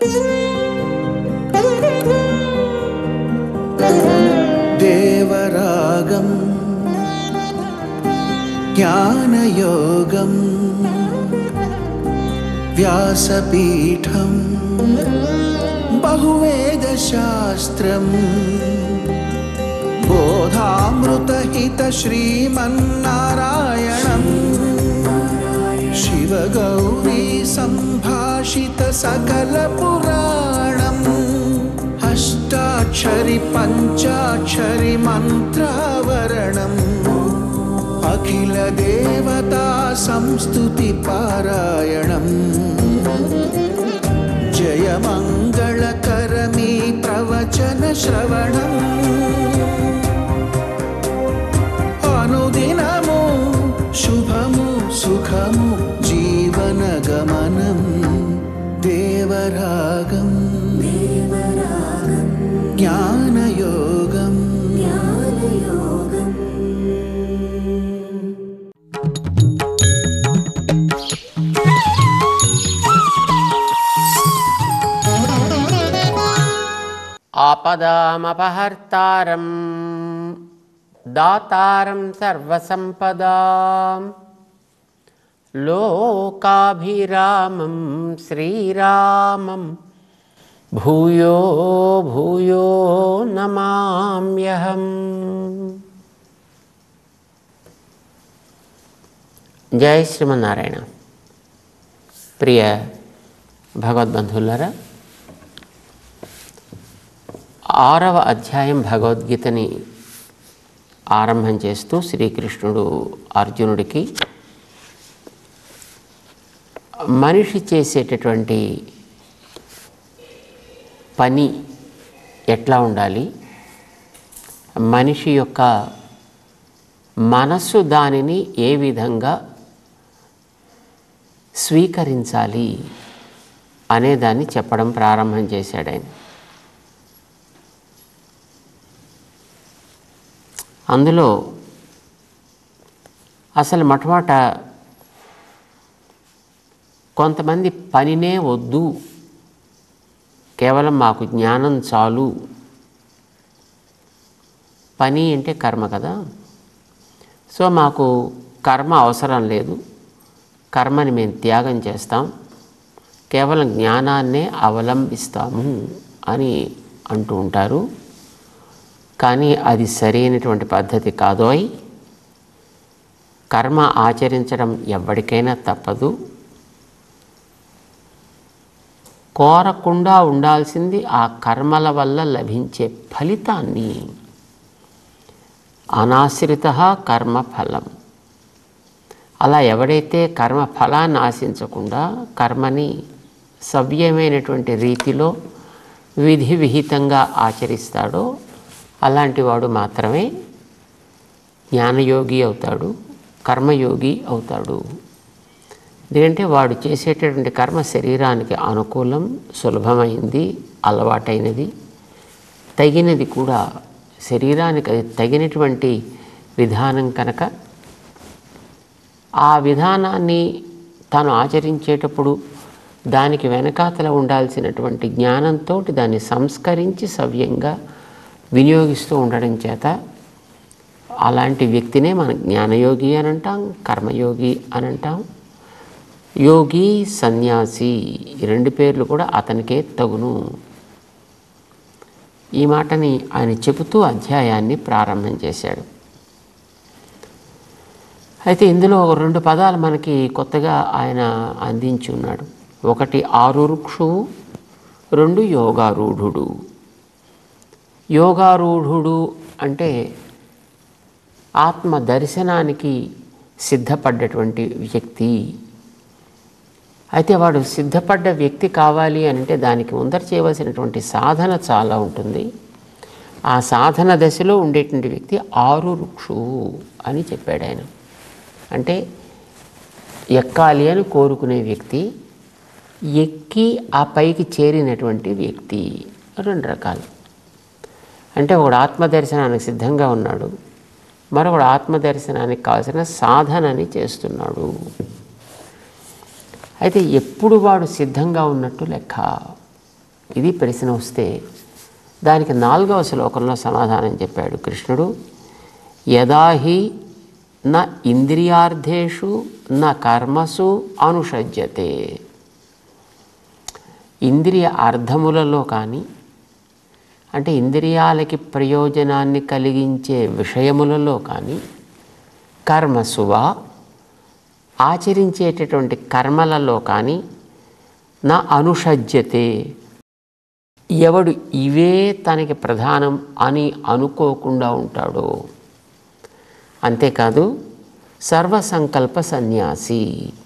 దేవరాగం జ్ఞానయోగం వ్యాసపీఠం బహువేదశాస్త్రం బోధామృతహిత శ్రీమన్నారాయణం శివగౌరీ సంభాషిత సకల పురాణం అష్టాక్షరి పంచాక్షరి మంత్రావరణం అఖిల దేవతా సంస్తుతి పారాయణం జయ మంగళకరమీ ప్రవచన శ్రవణం అనుదినము శుభము సుఖము జీవన గమనం దేవరాగం జ్ఞానయోగం ఆపదామపహర్తారం దాతారం సర్వసంపదాం లోకాభిరామం శ్రీరామం భూయో భూయో నమామ్యహం జై శ్రీమన్నారాయణ ప్రియ భగవద్బంధువులారా ఆరవ అధ్యాయం భగవద్గీతని ఆరంభం చేస్తూ శ్రీకృష్ణుడు అర్జునుడికి మనిషి చేసేటటువంటి పని ఎట్లా ఉండాలి మనిషి యొక్క మనస్సు దానిని ఏ విధంగా స్వీకరించాలి అనేదాన్ని చెప్పడం ప్రారంభం చేశాడు ఆయన అందులో అసలు మొట్టమొదట కొంతమంది పనినే వద్దు కేవలం మాకు జ్ఞానం చాలు పని అంటే కర్మ కదా సో మాకు కర్మ అవసరం లేదు కర్మని మేము త్యాగం చేస్తాం కేవలం జ్ఞానాన్నే అవలంబిస్తాము అని అంటూ ఉంటారు కానీ అది సరైనటువంటి పద్ధతి కాదోయ్ కర్మ ఆచరించడం ఎవరికైనా తప్పదు కోరకుండా ఉండాల్సింది ఆ కర్మల వల్ల లభించే ఫలితాన్ని అనాశ్రిత కర్మ ఫలం అలా ఎవడైతే కర్మ ఫలాన్ని ఆశించకుండా కర్మని సవ్యమైనటువంటి రీతిలో విధి విహితంగా ఆచరిస్తాడో అలాంటి వాడు మాత్రమే జ్ఞానయోగి అవుతాడు కర్మయోగి అవుతాడు ఎందుకంటే వాడు చేసేటటువంటి కర్మ శరీరానికి అనుకూలం సులభమైంది అలవాటైనది తగినది కూడా శరీరానికి అది తగినటువంటి విధానం కనుక ఆ విధానాన్ని తాను ఆచరించేటప్పుడు దానికి వెనకాతల ఉండాల్సినటువంటి జ్ఞానంతో దాన్ని సంస్కరించి సవ్యంగా వినియోగిస్తూ ఉండడం చేత అలాంటి వ్యక్తినే మనం జ్ఞానయోగి అని అంటాం కర్మయోగి అని అంటాం యోగి సన్యాసి ఈ రెండు పేర్లు కూడా అతనికే తగును ఈ మాటని ఆయన చెబుతూ అధ్యాయాన్ని ప్రారంభం చేశాడు అయితే ఇందులో రెండు పదాలు మనకి కొత్తగా ఆయన అందించి ఉన్నాడు ఒకటి ఆరురుక్షువు రెండు యోగారూఢుడు యోగారూఢుడు అంటే ఆత్మ దర్శనానికి సిద్ధపడ్డటువంటి వ్యక్తి అయితే వాడు సిద్ధపడ్డ వ్యక్తి కావాలి అని అంటే దానికి ముందర చేయవలసినటువంటి సాధన చాలా ఉంటుంది ఆ సాధన దశలో ఉండేటువంటి వ్యక్తి ఆరు రుక్షువు అని చెప్పాడు ఆయన అంటే ఎక్కాలి అని కోరుకునే వ్యక్తి ఎక్కి ఆ పైకి చేరినటువంటి వ్యక్తి రెండు రకాలు అంటే ఒకడు ఆత్మదర్శనానికి సిద్ధంగా ఉన్నాడు మరొకడు ఆత్మదర్శనానికి కావాల్సిన సాధనని చేస్తున్నాడు అయితే ఎప్పుడు వాడు సిద్ధంగా ఉన్నట్టు లెక్క ఇది ప్రశ్న వస్తే దానికి నాలుగవ శ్లోకంలో సమాధానం చెప్పాడు కృష్ణుడు యదాహి న ఇంద్రియార్థేషు న కర్మసు అనుషజ్యతే ఇంద్రియ అర్థములలో కానీ అంటే ఇంద్రియాలకి ప్రయోజనాన్ని కలిగించే విషయములలో కానీ కర్మసువా ఆచరించేటటువంటి కర్మలలో కానీ నా అనుషజ్యతే ఎవడు ఇవే తనకి ప్రధానం అని అనుకోకుండా ఉంటాడో అంతేకాదు సర్వసంకల్ప సన్యాసి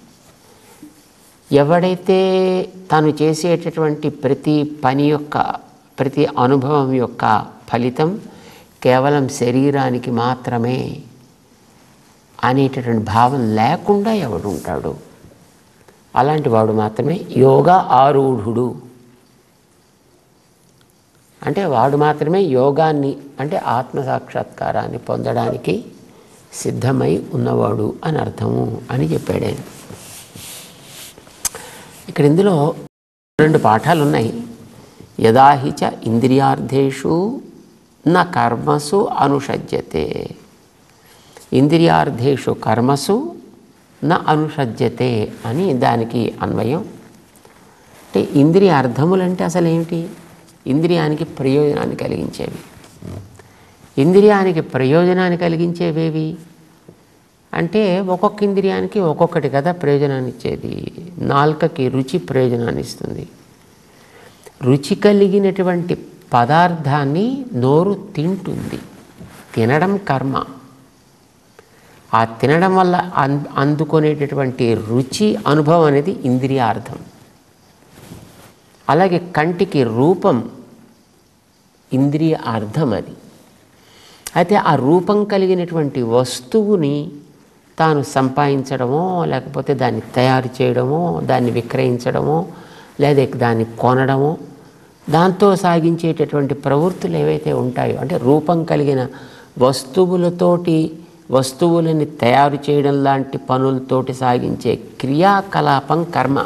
ఎవడైతే తను చేసేటటువంటి ప్రతి పని యొక్క ప్రతి అనుభవం యొక్క ఫలితం కేవలం శరీరానికి మాత్రమే అనేటటువంటి భావం లేకుండా ఎవడు ఉంటాడు అలాంటి వాడు మాత్రమే యోగా ఆరూఢుడు అంటే వాడు మాత్రమే యోగాన్ని అంటే ఆత్మ సాక్షాత్కారాన్ని పొందడానికి సిద్ధమై ఉన్నవాడు అని అర్థము అని చెప్పాడు ఆయన ఇక్కడ ఇందులో రెండు పాఠాలు ఉన్నాయి యదాహిచ ఇంద్రియార్థేషు న కర్మసు అనుషజ్యతే ఇంద్రియార్థేషు కర్మసు న అనుషజ్యతే అని దానికి అన్వయం అంటే ఇంద్రియ అర్థములంటే అసలు ఏమిటి ఇంద్రియానికి ప్రయోజనాన్ని కలిగించేవి ఇంద్రియానికి ప్రయోజనాన్ని కలిగించేవేవి అంటే ఒక్కొక్క ఇంద్రియానికి ఒక్కొక్కటి కదా ప్రయోజనాన్ని ఇచ్చేది నాలుకకి రుచి ప్రయోజనాన్ని ఇస్తుంది రుచి కలిగినటువంటి పదార్థాన్ని నోరు తింటుంది తినడం కర్మ ఆ తినడం వల్ల అన్ అందుకునేటటువంటి రుచి అనుభవం అనేది ఇంద్రియార్థం అలాగే కంటికి రూపం ఇంద్రియ అర్థం అది అయితే ఆ రూపం కలిగినటువంటి వస్తువుని తాను సంపాదించడమో లేకపోతే దాన్ని తయారు చేయడమో దాన్ని విక్రయించడమో లేదా దాన్ని కొనడమో దాంతో సాగించేటటువంటి ప్రవృత్తులు ఏవైతే ఉంటాయో అంటే రూపం కలిగిన వస్తువులతోటి వస్తువులని తయారు చేయడం లాంటి పనులతోటి సాగించే క్రియాకలాపం కర్మ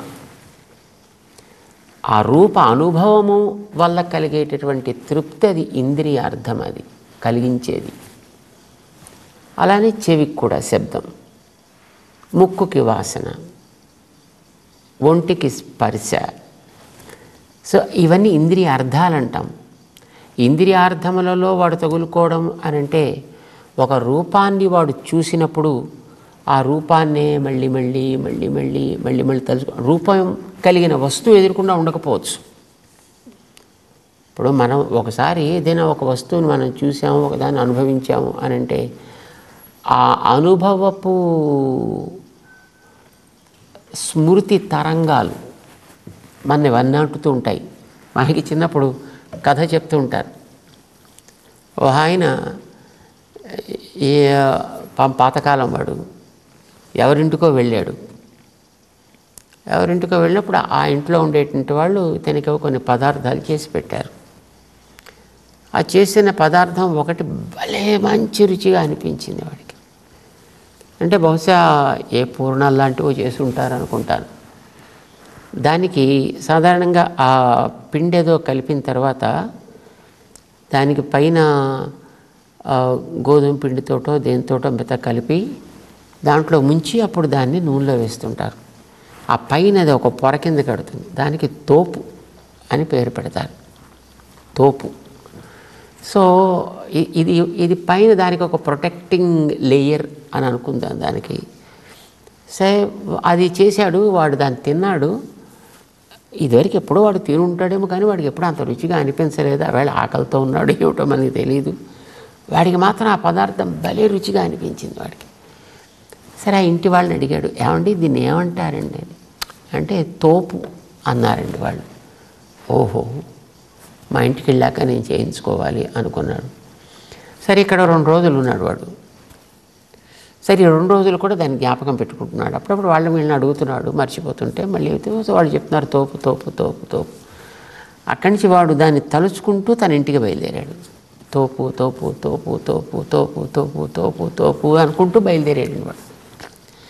ఆ రూప అనుభవము వల్ల కలిగేటటువంటి తృప్తి అది ఇంద్రియ అర్థం అది కలిగించేది అలానే చెవికి కూడా శబ్దం ముక్కుకి వాసన ఒంటికి స్పర్శ సో ఇవన్నీ ఇంద్రియ అర్థాలు అంటాం ఇంద్రియార్థములలో వాడు తగులుకోవడం అని అంటే ఒక రూపాన్ని వాడు చూసినప్పుడు ఆ రూపాన్నే మళ్ళీ మళ్ళీ మళ్ళీ మళ్ళీ మళ్ళీ మళ్ళీ తలుచుకో రూపం కలిగిన వస్తువు ఎదురకుండా ఉండకపోవచ్చు ఇప్పుడు మనం ఒకసారి ఏదైనా ఒక వస్తువుని మనం చూసాము ఒకదాన్ని అనుభవించాము అని అంటే ఆ అనుభవపు స్మృతి తరంగాలు మన వన్నట్టుతూ ఉంటాయి మనకి చిన్నప్పుడు కథ చెప్తూ ఉంటారు ఓ ఆయన ఈ పా- పాతకాలం వాడు ఎవరింటికో వెళ్ళాడు ఎవరింటికో వెళ్ళినప్పుడు ఆ ఇంట్లో ఉండేటువంటి వాళ్ళు ఇతనికి కొన్ని పదార్థాలు చేసి పెట్టారు ఆ చేసిన పదార్థం ఒకటి భలే మంచి రుచిగా అనిపించింది వాడికి అంటే బహుశా ఏ పూర్ణాలు లాంటివో చేసి ఉంటారు అనుకుంటాను దానికి సాధారణంగా ఆ పిండి ఏదో కలిపిన తర్వాత దానికి పైన ఆ, గోధుమ పిండితోటో దేనితోటో మిత కలిపి దాంట్లో ముంచి అప్పుడు దాన్ని నూనెలో వేస్తుంటారు ఆ పైన అది ఒక పొర కింద కడుతుంది దానికి తోపు అని పేరు పెడతారు తోపు సో ఇ- ఇది ఇది పైన దానికి ఒక ప్రొటెక్టింగ్ లేయర్ అని అనుకుందాం దానికి సరే అది చేశాడు వాడు దాన్ని తిన్నాడు ఇదివరకు ఎప్పుడో వాడు తిని ఉంటాడేమో కానీ వాడికి ఎప్పుడూ అంత రుచిగా అనిపించలేదు వేళ ఆకలితో ఉన్నాడు ఏమిటో మనకి తెలియదు వాడికి మాత్రం ఆ పదార్థం భలే రుచిగా అనిపించింది వాడికి సరే ఆ ఇంటి వాళ్ళని అడిగాడు ఏమండి దీన్ని ఏమంటారండి అని అంటే తోపు అన్నారండి వాళ్ళు ఓహో మా ఇంటికి వెళ్ళాక నేను చేయించుకోవాలి అనుకున్నాడు సరే ఇక్కడ రెండు రోజులు ఉన్నాడు వాడు సరే ఈ రెండు రోజులు కూడా దాన్ని జ్ఞాపకం పెట్టుకుంటున్నాడు అప్పుడప్పుడు వాళ్ళని వీళ్ళని అడుగుతున్నాడు మర్చిపోతుంటే మళ్ళీ అయితే వాళ్ళు చెప్తున్నారు తోపు తోపు తోపు తోపు అక్కడి నుంచి వాడు దాన్ని తలుచుకుంటూ తన ఇంటికి బయలుదేరాడు తోపు తోపు తోపు తోపు తోపు తోపు తోపు తోపు అనుకుంటూ బయలుదేరాడు వాడు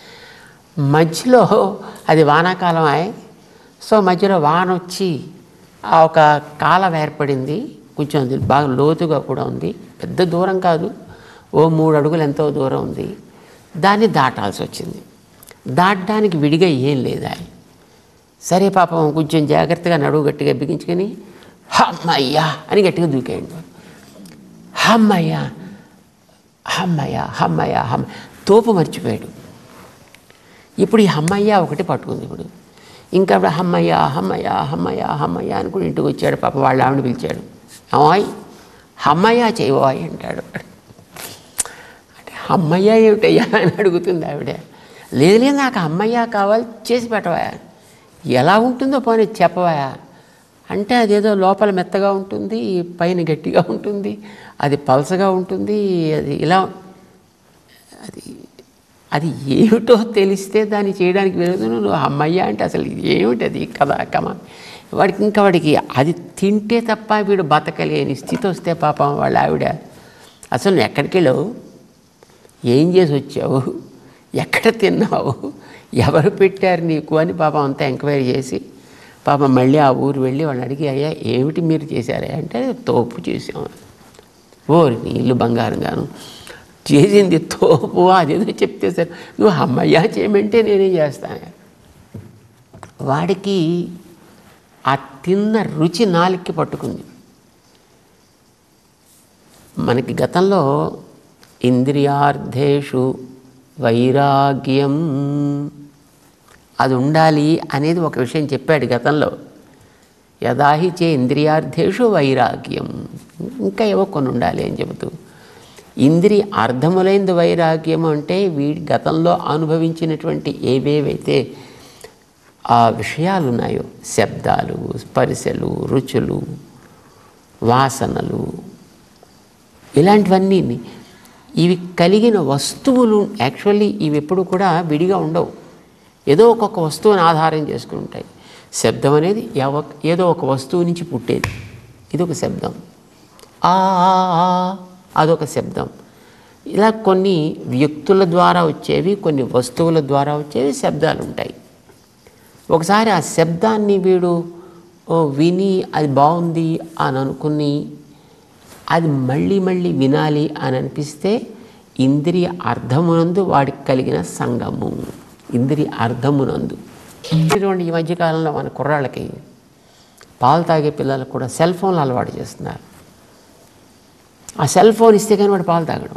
మధ్యలో అది వానాకాలం అయి సో మధ్యలో వాన వచ్చి ఆ ఒక కాలం ఏర్పడింది కొంచెం అది బాగా లోతుగా కూడా ఉంది పెద్ద దూరం కాదు ఓ మూడు అడుగులు ఎంతో దూరం ఉంది దాన్ని దాటాల్సి వచ్చింది దాటడానికి విడిగా ఏం లేదా సరే పాపం కొంచెం జాగ్రత్తగా నడువు గట్టిగా బిగించుకొని హమ్మయ్యా అని గట్టిగా దూకేయండి హమ్మయ్యా హమ్మయ్యా హమ్మయ్యా హమ్మ తోపు మర్చిపోయాడు ఇప్పుడు ఈ హమ్మయ్య ఒకటి పట్టుకుంది ఇప్పుడు ఇంకా అప్పుడు హమ్మయ్య హమ్మయ్య హమ్మయ్య హమ్మయ్య అనుకుని ఇంటికి వచ్చాడు పాప వాళ్ళ ఆవిడ పిలిచాడు అమ్మాయి హమ్మయ్య చేయబోయ్ అంటాడు అంటే హమ్మయ్య ఏమిటయ్యా అని అడుగుతుంది ఆవిడ లేదు లేదు నాకు అమ్మయ్య కావాలి చేసి పెట్టవా ఎలా ఉంటుందో పోనీ చెప్పవా అంటే అదేదో లోపల మెత్తగా ఉంటుంది పైన గట్టిగా ఉంటుంది అది పలసగా ఉంటుంది అది ఇలా అది అది ఏమిటో తెలిస్తే దాన్ని చేయడానికి వెళ్తున్నావు నువ్వు అమ్మయ్య అంటే అసలు ఇది ఏమిటి అది కదా కమ వాడికి ఇంకా వాడికి అది తింటే తప్ప వీడు బతకలేని స్థితి వస్తే పాపం వాళ్ళ ఆవిడ అసలు నువ్వు ఎక్కడికి వెళ్ళావు ఏం చేసి వచ్చావు ఎక్కడ తిన్నావు ఎవరు పెట్టారు నీకు అని పాపం అంతా ఎంక్వైరీ చేసి పాపం మళ్ళీ ఆ ఊరు వెళ్ళి వాళ్ళని అడిగి అయ్యా ఏమిటి మీరు చేశారా అంటే తోపు చేసాం ఓరి నీళ్ళు బంగారంగాను చేసింది తోపు అదేదో చెప్తే సార్ నువ్వు అమ్మయ్యా చేయమంటే నేనేం చేస్తాను వాడికి ఆ తిన్న రుచి నాలుగుకి పట్టుకుంది మనకి గతంలో ఇంద్రియార్థేషు వైరాగ్యం అది ఉండాలి అనేది ఒక విషయం చెప్పాడు గతంలో యదాహి చే ఇంద్రియార్థేషు వైరాగ్యం ఇంకా ఏవో కొన్ని ఉండాలి అని చెబుతూ ఇంద్రియ అర్థములైంది వైరాగ్యం అంటే వీడి గతంలో అనుభవించినటువంటి ఏవేవైతే ఆ విషయాలు ఉన్నాయో శబ్దాలు స్పర్శలు రుచులు వాసనలు ఇలాంటివన్నీ ఇవి కలిగిన వస్తువులు యాక్చువల్లీ ఇవి ఎప్పుడు కూడా విడిగా ఉండవు ఏదో ఒక్కొక్క వస్తువుని ఆధారం చేసుకుని ఉంటాయి శబ్దం అనేది ఎవ ఏదో ఒక వస్తువు నుంచి పుట్టేది ఇది ఒక శబ్దం ఆ ఆ, ఆ, అదొక శబ్దం ఇలా కొన్ని వ్యక్తుల ద్వారా వచ్చేవి కొన్ని వస్తువుల ద్వారా వచ్చేవి శబ్దాలు ఉంటాయి ఒకసారి ఆ శబ్దాన్ని వీడు ఓ విని అది బాగుంది అని అనుకుని అది మళ్ళీ మళ్ళీ వినాలి అని అనిపిస్తే ఇంద్రియ అర్థమునందు వాడికి కలిగిన సంగము ఇంద్రియ అర్థమునందు ఇటువంటి ఈ మధ్యకాలంలో మన కుర్రాళ్ళకి పాలు తాగే పిల్లలకు కూడా సెల్ ఫోన్లు అలవాటు చేస్తున్నారు ఆ సెల్ ఫోన్ ఇస్తే కానీ వాడు పాలు తాగడం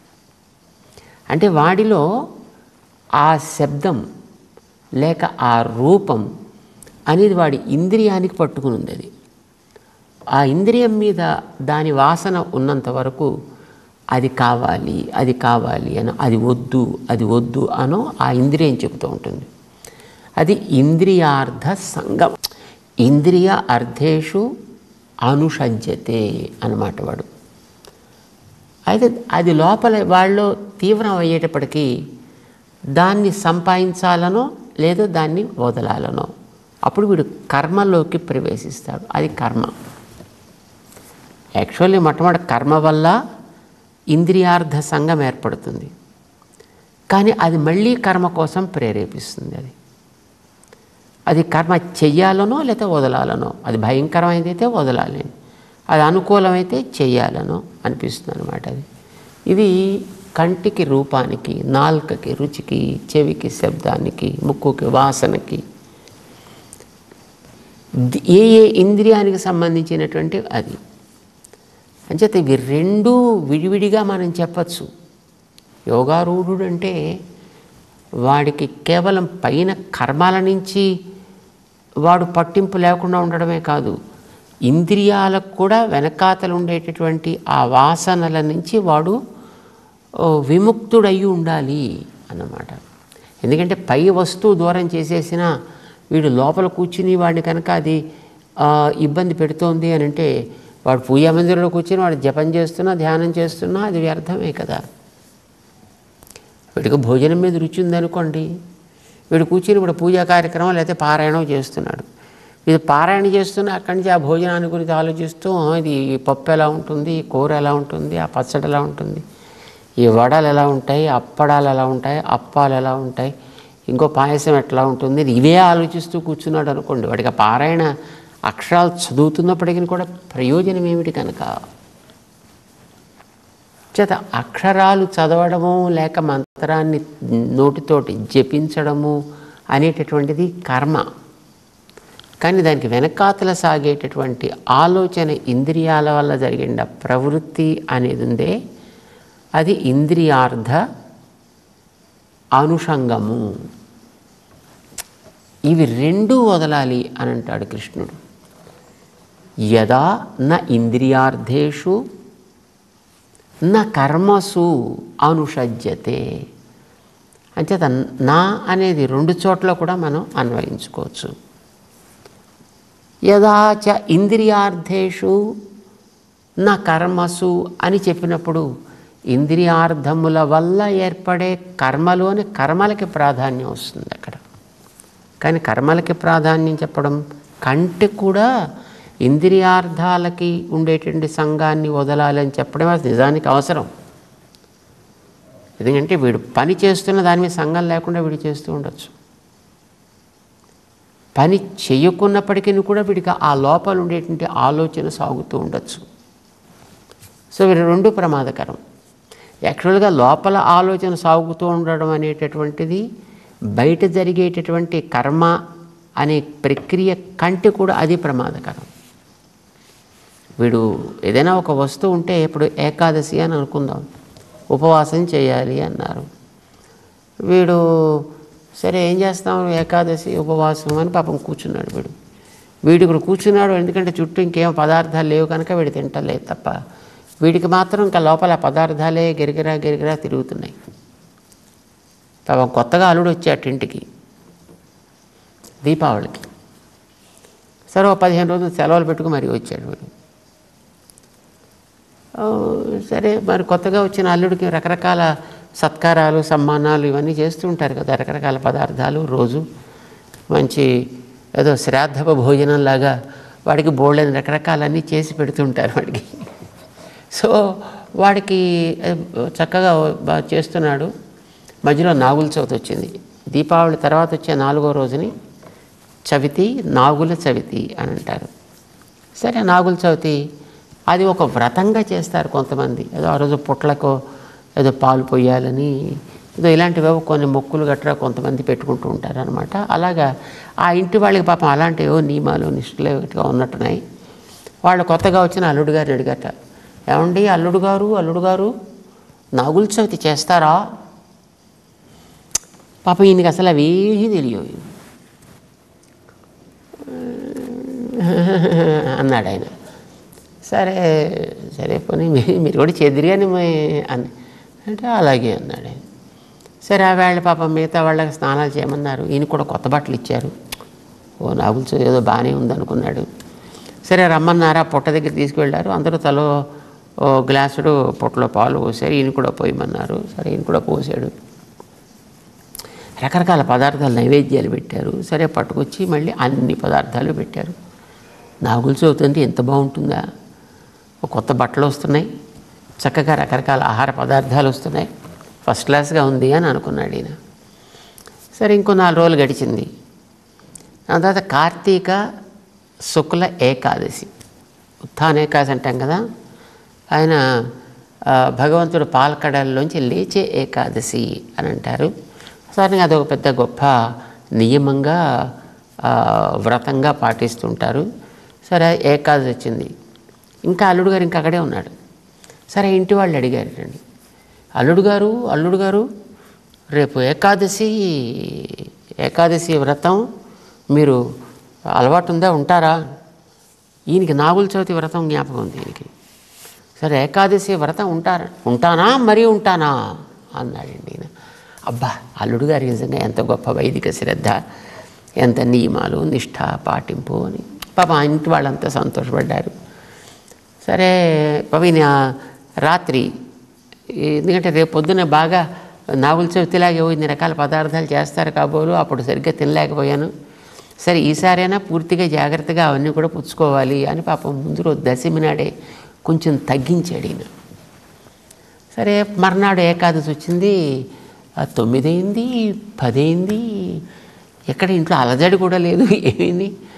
అంటే వాడిలో ఆ శబ్దం లేక ఆ రూపం అనేది వాడి ఇంద్రియానికి పట్టుకుని ఉంది అది ఆ ఇంద్రియం మీద దాని వాసన ఉన్నంత వరకు అది కావాలి అది కావాలి అని అది వద్దు అది వద్దు అనో ఆ ఇంద్రియం చెబుతూ ఉంటుంది అది ఇంద్రియార్థ సంగం ఇంద్రియ అర్థేషు అనుషజ్యతే అన్నమాట వాడు అయితే అది లోపల వాళ్ళు తీవ్రం అయ్యేటప్పటికీ దాన్ని సంపాదించాలనో లేదో దాన్ని వదలాలనో అప్పుడు వీడు కర్మలోకి ప్రవేశిస్తాడు అది కర్మ యాక్చువల్లీ మొట్టమొదటి కర్మ వల్ల ఇంద్రియార్థ సంఘం ఏర్పడుతుంది కానీ అది మళ్ళీ కర్మ కోసం ప్రేరేపిస్తుంది అది అది కర్మ చెయ్యాలనో లేకపోతే వదలాలనో అది భయంకరమైనదైతే వదలాలి అది అనుకూలమైతే చెయ్యాలనో అనిపిస్తుంది అనమాట అది ఇది కంటికి రూపానికి నాలుకకి రుచికి చెవికి శబ్దానికి ముక్కుకి వాసనకి ది- ఏ ఏ ఇంద్రియానికి సంబంధించినటువంటి అది అంచేత ఇవి రెండు విడివిడిగా మనం చెప్పచ్చు యోగారూఢుడు అంటే వాడికి కేవలం పైన కర్మాల నుంచి వాడు పట్టింపు లేకుండా ఉండడమే కాదు ఇంద్రియాలకు కూడా వెనకాతలు ఉండేటటువంటి ఆ వాసనల నుంచి వాడు ఓ, విముక్తుడయి ఉండాలి అన్నమాట ఎందుకంటే పై వస్తువు దూరం చేసేసిన వీడు లోపల కూర్చుని వాడిని కనుక అది ఆ, ఇబ్బంది పెడుతోంది అని అంటే వాడు పూజా మందిరంలో కూర్చుని వాడు జపం చేస్తున్నా ధ్యానం చేస్తున్నా అది వ్యర్థమే కదా వీడికి భోజనం మీద రుచి ఉందనుకోండి వీడు కూర్చుని ఇప్పుడు పూజా కార్యక్రమం లేకపోతే పారాయణం చేస్తున్నాడు ఇది పారాయణ చేస్తున్నా అక్కడి నుంచి ఆ భోజనాన్ని గురించి ఆలోచిస్తూ "ఆ, ఇది ఈ పప్పు ఎలా ఉంటుంది ఈ కూర ఎలా ఉంటుంది ఆ పచ్చడి ఎలా ఉంటుంది ఈ వడలు ఎలా ఉంటాయి అప్పడాలు ఎలా ఉంటాయి అప్పాలు ఎలా ఉంటాయి ఇంకో పాయసం ఎట్లా ఉంటుంది ఇవే ఆలోచిస్తూ కూర్చున్నాడు అనుకోండి వాడికి ఆ పారాయణ అక్షరాలు చదువుతున్నప్పటికీ కూడా ప్రయోజనం ఏమిటి కనుక చేత అక్షరాలు చదవడము లేక మంత్రాన్ని నోటితోటి జపించడము అనేటటువంటిది కర్మ కానీ దానికి వెనకాతల సాగేటటువంటి ఆలోచన ఇంద్రియాల వల్ల జరిగిన ప్రవృత్తి అనేది ఉందే అది ఇంద్రియార్థ అనుషంగము ఇవి రెండూ వదలాలి అని అంటాడు కృష్ణుడు యదా న ఇంద్రియార్థేషు నా కర్మసు అనుషజ్యతే అంచేత నా అనేది రెండు చోట్ల కూడా మనం అన్వయించుకోవచ్చు యదాచ ఇంద్రియార్థేషు నా కర్మసు అని చెప్పినప్పుడు ఇంద్రియార్థముల వల్ల ఏర్పడే కర్మలోని కర్మలకి ప్రాధాన్యం వస్తుంది అక్కడ కానీ కర్మలకి ప్రాధాన్యం చెప్పడం కంటే కూడా ఇంద్రియార్థాలకి ఉండేటువంటి సంఘాన్ని వదలాలి అని చెప్పడం అది నిజానికి అవసరం ఎందుకంటే వీడు పని చేస్తున్న దాని మీద సంఘం లేకుండా వీడు చేస్తూ ఉండొచ్చు పని చేయకున్నప్పటికీ కూడా వీడికి ఆ లోపల ఉండేటువంటి ఆలోచన సాగుతూ ఉండొచ్చు సో వీరు రెండు ప్రమాదకరం యాక్చువల్గా లోపల ఆలోచన సాగుతూ ఉండడం అనేటటువంటిది బయట జరిగేటటువంటి కర్మ అనే ప్రక్రియ కంటే కూడా అది ప్రమాదకరం వీడు ఏదైనా ఒక వస్తువు ఉంటే ఇప్పుడు ఏకాదశి అని అనుకుందాం ఉపవాసం చేయాలి అన్నారు వీడు సరే ఏం చేస్తాం ఏకాదశి ఉపవాసం అని పాపం కూర్చున్నాడు వీడు వీడు ఇక్కడ కూర్చున్నాడు ఎందుకంటే చుట్టూ ఇంకేం పదార్థాలు లేవు కనుక వీడు తింటలేదు తప్ప వీడికి మాత్రం ఇంకా లోపల పదార్థాలే గిరిగిరా గిరిగిరా తిరుగుతున్నాయి పాపం కొత్తగా అల్లుడు వచ్చాడు ఇంటికి దీపావళికి సరే ఓ పదిహేను రోజులు సెలవులు పెట్టుకు మరి వచ్చాడు వీడు ఆ, సరే మరి కొత్తగా వచ్చిన అల్లుడికి రకరకాల సత్కారాలు సమ్మానాలు ఇవన్నీ చేస్తూ ఉంటారు కదా రకరకాల పదార్థాలు రోజు మంచి ఏదో శ్రాద్ధప భోజనంలాగా వాడికి బోళ్ళని రకరకాలన్నీ చేసి పెడుతుంటారు వాడికి సో వాడికి ఏ, చక్కగా బాగా చేస్తున్నాడు మధ్యలో నాగుల చవితి వచ్చింది దీపావళి తర్వాత వచ్చే నాలుగో రోజుని చవితి నాగుల చవితి అని అంటారు సరే నాగుల చవితి అది ఒక వ్రతంగా చేస్తారు కొంతమంది ఏదో ఆ రోజు పుట్లకు ఏదో పాలు పోయాలని ఏదో ఇలాంటివేవో కొన్ని మొక్కులు గట్రా కొంతమంది పెట్టుకుంటూ ఉంటారు అనమాట అలాగా ఆ ఇంటి వాళ్ళకి పాపం అలాంటివో నియమాలు నిష్ఠలు గట్రా ఉన్నట్టున్నాయి వాళ్ళు కొత్తగా వచ్చిన అల్లుడు గారిని అడిగట ఏమండి అల్లుడు గారు అల్లుడు గారు నాగుల చవితి చేస్తారా పాపం ఈయనకి అసలు అవేమీ తెలియవు అన్నాడు ఆయన సరే సరే పోనీ మీ- మీరు కూడా చెదిరి కానీ అని అంటే అలాగే అన్నాడు ఆయన సరే ఆ వేళ పాపం మిగతా వాళ్ళకి స్నానాలు చేయమన్నారు ఈయన కూడా కొత్త బట్టలు ఇచ్చారు ఓ నాగులు ఏదో బాగానే ఉందనుకున్నాడు సరే రమ్మన్నారా పుట్ట దగ్గర తీసుకువెళ్ళారు అందరూ తలో ఓ గ్లాసుడు పుట్టలో పాలు పోసారు ఈయన కూడా పోయమన్నారు సరే ఈయన కూడా పోసాడు రకరకాల పదార్థాలు నైవేద్యాలు పెట్టారు సరే పట్టుకొచ్చి మళ్ళీ అన్ని పదార్థాలు పెట్టారు నాగుల చవితి అంటే ఎంత బాగుంటుందా ఒక కొత్త బట్టలు వస్తున్నాయి చక్కగా రకరకాల ఆహార పదార్థాలు వస్తున్నాయి ఫస్ట్ క్లాస్గా ఉంది అని అనుకున్నాడు ఈయన సరే ఇంకో నాలుగు రోజులు గడిచింది దాని తర్వాత కార్తీక శుక్ల ఏకాదశి ఉత్థాన ఏకాదశి అంటాం కదా ఆయన ఆ, భగవంతుడు పాలకడల్లోంచి లేచే ఏకాదశి అని అంటారు సాధారణంగా అదొక పెద్ద గొప్ప నియమంగా ఆ, వ్రతంగా పాటిస్తుంటారు సరే ఏకాదశి వచ్చింది ఇంకా అల్లుడు గారు ఇంకా అక్కడే ఉన్నాడు సరే ఇంటి వాళ్ళు అడిగారు రండి అల్లుడు గారు అల్లుడు గారు రేపు ఏకాదశి ఏకాదశి వ్రతం మీరు అలవాటు ఉందా ఉంటారా ఈయనకి నాగుల చవితి వ్రతం జ్ఞాపకం ఉంది ఈయనకి సరే ఏకాదశి వ్రతం ఉంటారా ఉంటానా మరీ ఉంటానా అన్నాడండి ఈయన అబ్బా అల్లుడు గారి నిజంగా ఎంత గొప్ప వైదిక శ్రద్ధ ఎంత నియమాలు నిష్ఠ పాటింపు అని పాప ఆ ఇంటి వాళ్ళంతా సంతోషపడ్డారు సరే పవిన రాత్రి ఎందుకంటే రేపు పొద్దున బాగా నాగుల చవితిలాగే ఓ ఇన్ని రకాల పదార్థాలు చేస్తారు కాబోలు అప్పుడు సరిగ్గా తినలేకపోయాను సరే ఈసారైనా పూర్తిగా జాగ్రత్తగా అవన్నీ కూడా పుచ్చుకోవాలి అని పాపం ముందు రోజు దశమి నాడే కొంచెం తగ్గించాడు ఈయన సరే మర్నాడు ఏకాదశి వచ్చింది ఆ తొమ్మిది అయింది పది అయింది ఎక్కడ ఇంట్లో అలజడి కూడా లేదు ఏమైంది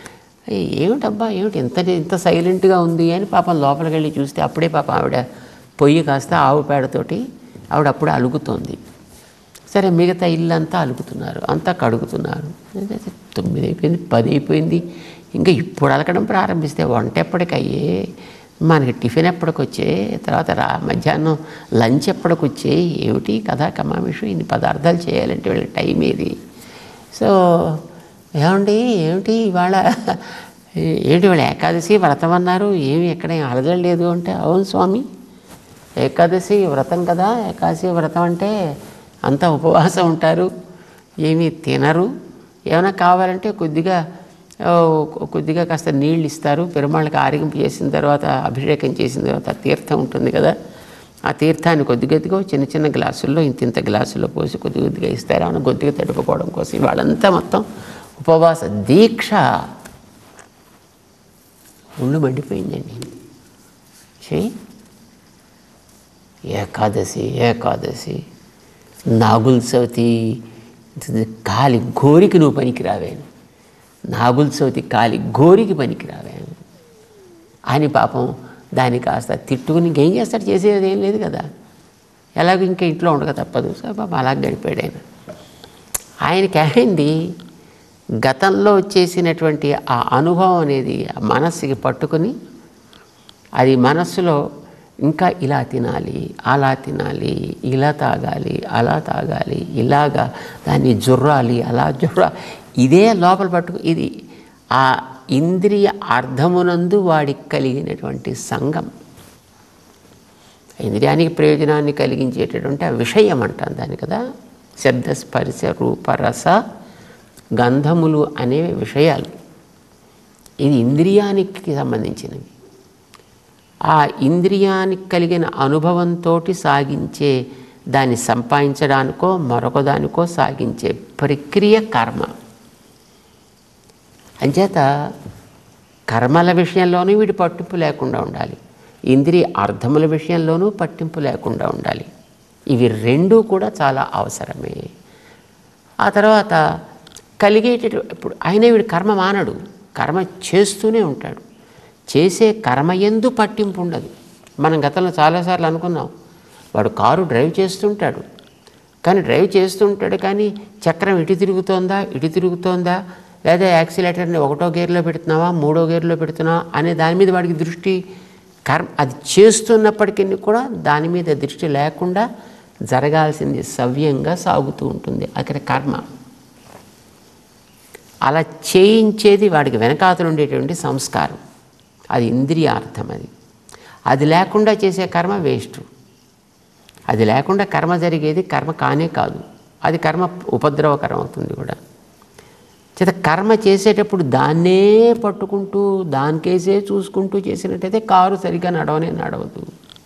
"ఏ, ఏమిటబ్బా ఏమిటి ఇంత ఇంత సైలెంట్గా ఉంది అని పాపం లోపలికి వెళ్ళి చూస్తే అప్పుడే పాపం ఆవిడ పొయ్యి కాస్త ఆవు పేడతోటి ఆవిడ అప్పుడే అలుగుతోంది సరే మిగతా ఇల్లంతా అలుకుతున్నారు అంతా కడుగుతున్నారు తొమ్మిది అయిపోయింది పది అయిపోయింది ఇంకా ఇప్పుడు అలకడం ప్రారంభిస్తే వంట ఎప్పటికయ్యే మనకి టిఫిన్ ఎప్పటికొచ్చే తర్వాత రా మధ్యాహ్నం లంచ్ ఎప్పటికొచ్చే ఏమిటి కథా కమామిషు ఇన్ని పదార్థాలు చేయాలంటే వీళ్ళకి టైం ఏది సో ఏమండి ఏమిటి ఇవాళ ఏంటి వాళ్ళు ఏకాదశి వ్రతం అన్నారు ఏమి ఎక్కడ ఏం అలజడి లేదు అంటే అవును స్వామి ఏకాదశి వ్రతం కదా ఏకాదశి వ్రతం అంటే అంతా ఉపవాసం ఉంటారు ఏమీ తినరు ఏమైనా కావాలంటే కొద్దిగా ఓ, కొద్దిగా కాస్త నీళ్ళు ఇస్తారు పెరుమాళ్ళకి ఆరగింపు చేసిన తర్వాత అభిషేకం చేసిన తర్వాత తీర్థం ఉంటుంది కదా ఆ తీర్థాన్ని కొద్ది కొద్దిగా చిన్న చిన్న గ్లాసుల్లో ఇంత ఇంత గ్లాసుల్లో పోసి కొద్ది కొద్దిగా ఇస్తారు అవును కొద్దిగా తడుపుకోవడం కోసం వాళ్ళంతా మొత్తం ఉపవాస దీక్ష ఒళ్ళు మండిపోయిందండి చెయ్యి ఏకాదశి ఏకాదశి నాగుల చవితి కాలి గోరికి నువ్వు పనికి రావేను నాగుల చవితి కాలి గోరికి పనికి రావేను అని పాపం దాన్ని కాస్త తిట్టుకుని ఇంకేం చేస్తాడు చేసేది ఏం లేదు కదా ఎలాగో ఇంకా ఇంట్లో ఉండక తప్పదు సో పాపం అలా గడిపాడు ఆయన ఆయనకి అయింది గతంలో చేసినటువంటి ఆ అనుభవం అనేది ఆ మనస్సుకి పట్టుకొని అది మనస్సులో ఇంకా ఇలా తినాలి అలా తినాలి ఇలా తాగాలి అలా తాగాలి ఇలాగా దాన్ని జుర్రాలి అలా జుర్రా ఇదే లోపల పట్టుకు ఇది ఆ ఇంద్రియ అర్థమునందు వాడికి కలిగినటువంటి సంఘం ఇంద్రియానికి ప్రయోజనాన్ని కలిగించేటటువంటి ఆ విషయం అంటాం దాన్ని కదా శబ్ద స్పర్శ రూపరస గంధములు అనే విషయాలు ఇది ఇంద్రియానికి సంబంధించినవి ఆ ఇంద్రియానికి కలిగిన అనుభవంతో సాగించే దాన్ని సంపాదించడానికో మరొక దానికో సాగించే ప్రక్రియ కర్మ అంచేత కర్మల విషయంలోనూ వీడి పట్టింపు లేకుండా ఉండాలి ఇంద్రియ అర్థముల విషయంలోనూ పట్టింపు లేకుండా ఉండాలి ఇవి రెండూ కూడా చాలా అవసరమే ఆ తర్వాత కలిగేటటు ఇప్పుడు ఆయన వీడు కర్మ మానడు కర్మ చేస్తూనే ఉంటాడు చేసే కర్మ ఎందు పట్టింపు ఉండదు మనం గతంలో చాలాసార్లు అనుకున్నాం వాడు కారు డ్రైవ్ చేస్తుంటాడు కానీ డ్రైవ్ చేస్తుంటాడు కానీ చక్రం ఇటు తిరుగుతోందా ఇటు తిరుగుతోందా లేదా యాక్సిలేటర్ని ఒకటో గేర్లో పెడుతున్నావా మూడో గేర్లో పెడుతున్నావా అనే దాని మీద వాడికి దృష్టి కర్మ అది చేస్తున్నప్పటికీ కూడా దాని మీద దృష్టి లేకుండా జరగాల్సింది సవ్యంగా సాగుతూ ఉంటుంది అక్కడ కర్మ అలా చేయించేది వాడికి వెనకాతలు ఉండేటువంటి సంస్కారం అది ఇంద్రియార్థం అది అది లేకుండా చేసే కర్మ వేస్ట్ అది లేకుండా కర్మ జరిగేది కర్మ కానే కాదు అది కర్మ ఉపద్రవకరం అవుతుంది కూడా చేత కర్మ చేసేటప్పుడు దాన్నే పట్టుకుంటూ దానికేసే చూసుకుంటూ చేసినట్టయితే కారు సరిగ్గా నడవనే నడవదు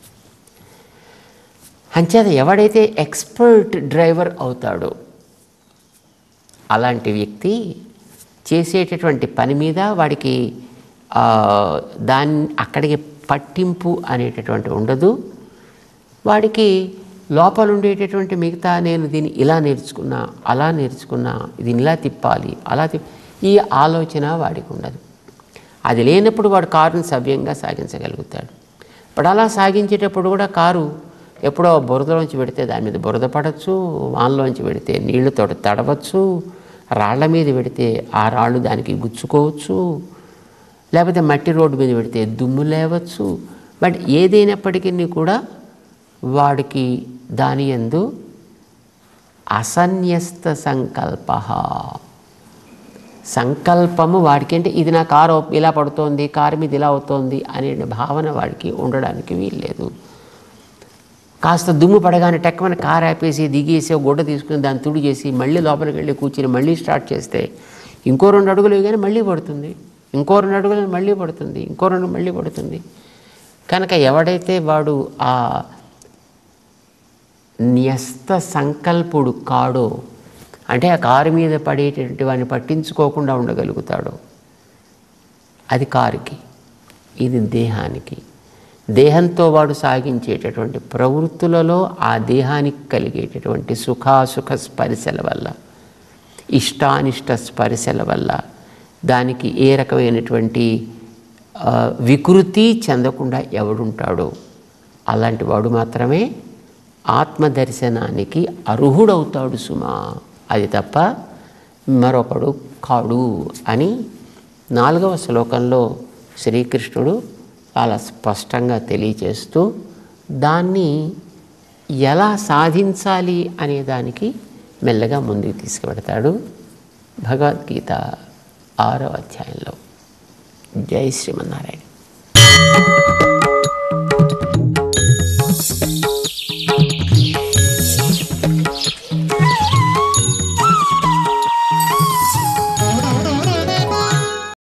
అంచేత ఎవడైతే ఎక్స్పర్ట్ డ్రైవర్ అవుతాడో అలాంటి వ్యక్తి చేసేటటువంటి పని మీద వాడికి ఆ, దాన్ని అక్కడికి పట్టింపు అనేటటువంటి ఉండదు వాడికి లోపల ఉండేటటువంటి మిగతా నేను దీన్ని ఇలా నేర్చుకున్నా అలా నేర్చుకున్నా దీన్ని ఇలా తిప్పాలి అలా తిప్ ఈ ఆలోచన వాడికి ఉండదు అది లేనప్పుడు వాడు కారుని సవ్యంగా సాగించగలుగుతాడు ఇప్పుడు అలా సాగించేటప్పుడు కూడా కారు ఎప్పుడో బురదలోంచి పెడితే దాని మీద బురద పడవచ్చు వానలోంచి పెడితే నీళ్లతో తడవచ్చు రాళ్ల మీద పెడితే ఆ రాళ్ళు దానికి గుచ్చుకోవచ్చు లేకపోతే మట్టి రోడ్డు మీద పెడితే దుమ్ము లేవచ్చు బట్ ఏదైనప్పటికీ కూడా వాడికి దాని యందు అసన్యస్త సంకల్ప సంకల్పము వాడికి అంటే ఇది నా కారు ఇలా పడుతోంది కారు మీద ఇలా అవుతోంది అనే భావన వాడికి ఉండడానికి వీల్లేదు కాస్త దుమ్ము పడగానే టెక్కమని కారు ఆపేసి దిగేసి ఒక గుడ్డ తీసుకుని దాన్ని తుడి చేసి మళ్ళీ లోపలికి వెళ్ళి కూర్చుని మళ్ళీ స్టార్ట్ చేస్తే ఇంకో రెండు అడుగులు వేయగానే మళ్ళీ పడుతుంది ఇంకో రెండు అడుగులు మళ్ళీ పడుతుంది ఇంకో రెండు మళ్ళీ పడుతుంది కనుక ఎవడైతే వాడు ఆ న్యస్త సంకల్పుడు కాడో అంటే ఆ కారు మీద పడేటటువంటి వాడిని పట్టించుకోకుండా ఉండగలుగుతాడో అది కారుకి ఇది దేహానికి దేహంతో వాడు సాగించేటటువంటి ప్రవృత్తులలో ఆ దేహానికి కలిగేటటువంటి సుఖాసుఖ స్పర్శల వల్ల ఇష్టానిష్ట స్పర్శల వల్ల దానికి ఏ రకమైనటువంటి ఆ, వికృతి చెందకుండా ఎవడుంటాడో అలాంటి వాడు మాత్రమే ఆత్మదర్శనానికి అర్హుడవుతాడు సుమా అది తప్ప మరొకడు కాడు అని నాలుగవ శ్లోకంలో శ్రీకృష్ణుడు చాలా స్పష్టంగా తెలియచేస్తూ దాన్ని ఎలా సాధించాలి అనే దానికి మెల్లగా ముందుకు తీసుకువెడతాడు భగవద్గీత ఆరో అధ్యాయంలో జై శ్రీమన్నారాయణ